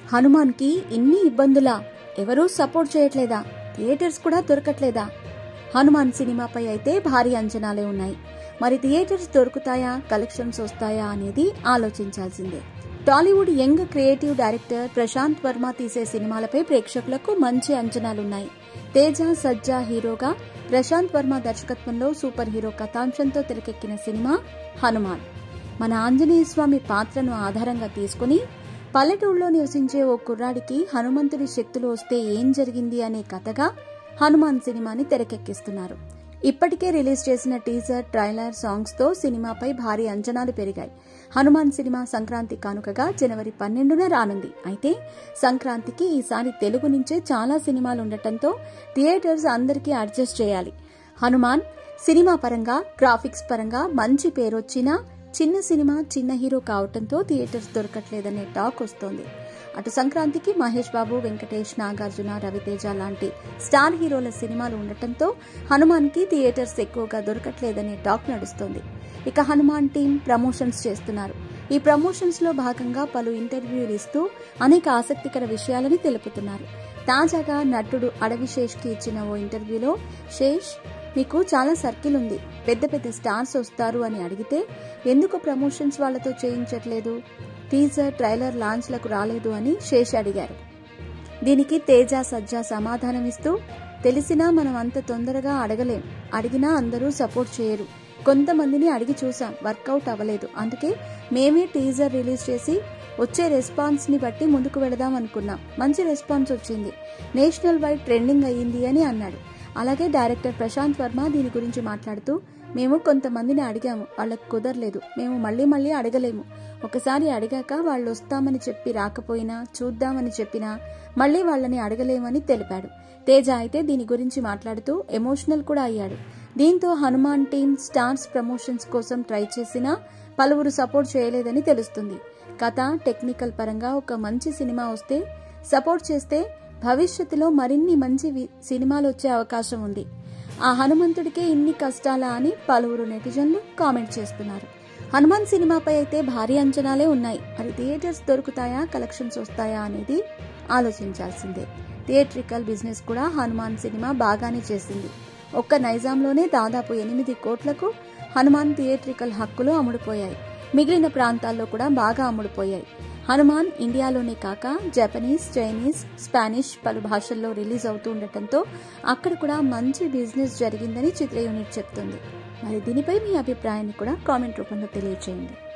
హనుమాన్కి ఇన్ని ఇబ్బందులా ఎవరూ సపోర్ట్ చేయట్లేదా థియేటర్స్ కూడా దొరకట్లేదా హనుమాన్ సినిమాపై అయితే భారీ అంచనాలే ఉన్నాయి మరి థియేటర్స్ దొరుకుతాయా కలెక్షన్స్ వస్తాయా అనేది ఆలోచించాల్సిందే Tollywood young creative director Prashanth Varma తీసే సినిమాలపై ప్రేక్షకులకు మంచి అంచనాలున్నాయి తేజ సజ్జా హీరోగా ప్రశాంత్ వర్మ దర్శకత్వంలో సూపర్ హీరో కథాంశంతో తెరకెక్కిన సినిమా హనుమాన్ మన ఆంజనేయ స్వామి పాత్రను ఆధారంగా తీసుకుని పల్లెటూరులో నివసించే ఓ కుర్రాడికి హనుమంతుడి శక్తులు వస్తే ఏం జరిగింది అనే కథగా హనుమాన్ సినిమాని తెరకెక్కిస్తున్నారు ఇప్పటికే రిలీజ్ చేసిన టీజర్ ట్రైలర్ సాంగ్స్ తో సినిమాపై భారీ అంచనాలు పెరిగాయి హనుమాన్ సినిమా సంక్రాంతి కానుకగా జనవరి పన్నెండున రానుంది అయితే సంక్రాంతికి ఈసారి తెలుగు నుంచే చాలా సినిమాలు ఉండటంతో థియేటర్స్ అందరికీ అడ్జస్ట్ చేయాలి హనుమాన్ సినిమా పరంగా గ్రాఫిక్స్ పరంగా మంచి పేరొచ్చినా చిన్న సినిమా చిన్న హీరో కావటంతో థియేటర్స్ దొరకట్లేదనే టాక్ వస్తోంది అటు సంక్రాంతికి మహేష్ బాబు వెంకటేష్ నాగార్జున రవితేజ లాంటి స్టార్ హీరోల సినిమాలు ఉండటంతో హనుమాన్ కి థియేటర్స్ ఎక్కువగా దొరకట్లేదనే టాక్ నడుస్తోంది ఇక హనుమాన్ టీం ప్రమోషన్స్ చేస్తున్నారు ఈ ప్రమోషన్స్ లో భాగంగా పలు ఇంటర్వ్యూలు ఇస్తూ అనేక ఆసక్తికర విషయాలని తెలుపుతున్నారు తాజాగా నటుడు అడవి శేష్ కి ఇచ్చిన ఓ ఇంటర్వ్యూలో శేష్ మీకు చాలా సర్కిల్ ఉంది పెద్ద పెద్ద స్టార్స్ వస్తారు అని అడిగితే ఎందుకు ప్రమోషన్స్ వాళ్లతో చేయించట్లేదు టీజర్ ట్రైలర్ లాంచ్లకు రాలేదు అని శేష్ అడిగారు దీనికి తేజ సజ్జా సమాధానమిస్తూ తెలిసినా మనం అంత తొందరగా అడగలేం అడిగినా అందరూ సపోర్ట్ చేయరు కొంతమందిని అడిగి చూసాం వర్కౌట్ అవ్వలేదు అందుకే మేమే టీజర్ రిలీజ్ చేసి వచ్చే రెస్పాన్స్ ని బట్టి ముందుకు వెళదాం అనుకున్నాం మంచి రెస్పాన్స్ వచ్చింది నేషనల్ వైడ్ ట్రెండింగ్ అయ్యింది అని అన్నాడు అలాగే డైరెక్టర్ ప్రశాంత్ వర్మ దీని గురించి మాట్లాడుతూ మేము కొంతమందిని అడిగాము వాళ్ళకు కుదరలేదు మేము మళ్ళీ మళ్ళీ అడగలేము ఒకసారి అడిగాక వాళ్ళు వస్తామని చెప్పి రాకపోయినా చూద్దామని చెప్పినా మళ్ళీ వాళ్ళని అడగలేమని తెలిపాడు తేజ అయితే దీని గురించి మాట్లాడుతూ ఎమోషనల్ కూడా అయ్యాడు దీంతో హనుమాన్ టీం స్టార్స్ ప్రమోషన్స్ కోసం ట్రై చేసినా పలువురు సపోర్ట్ చేయలేదని తెలుస్తుంది కథ టెక్నికల్ పరంగా ఒక మంచి సినిమా వస్తే సపోర్ట్ చేస్తే భవిష్యత్తులో మరిన్ని మంచి వి- సినిమాలు వచ్చే అవకాశం ఉంది ఆ హనుమంతుడికే ఇన్ని కష్టాలా అని పలువురు నెటిజన్లు కామెంట్ చేస్తున్నారు హనుమాన్ సినిమాపై అయితే భారీ అంచనాలే ఉన్నాయి మరి థియేటర్స్ దొరుకుతాయా కలెక్షన్స్ వస్తాయా అనేది ఆలోచించాల్సిందే థియేట్రికల్ బిజినెస్ కూడా హనుమాన్ సినిమా బాగానే చేసింది ఒక్క నైజాంలోనే దాదాపు ఎనిమిది కోట్లకు హనుమాన్ థియేట్రికల్ హక్కులు అమ్ముడుపోయాయి మిగిలిన ప్రాంతాల్లో కూడా బాగా అమ్ముడుపోయాయి హనుమాన్ ఇండియాలోనే కాక జపనీస్ చైనీస్ స్పానిష్ పలు భాషల్లో రిలీజ్ అవుతూ ఉండటంతో అక్కడ కూడా మంచి బిజినెస్ జరిగిందని చిత్ర యూనిట్ చెప్తుంది మరి దీనిపై మీ అభిప్రాయాన్ని కూడా కామెంట్ రూపంలో తెలియజేయండి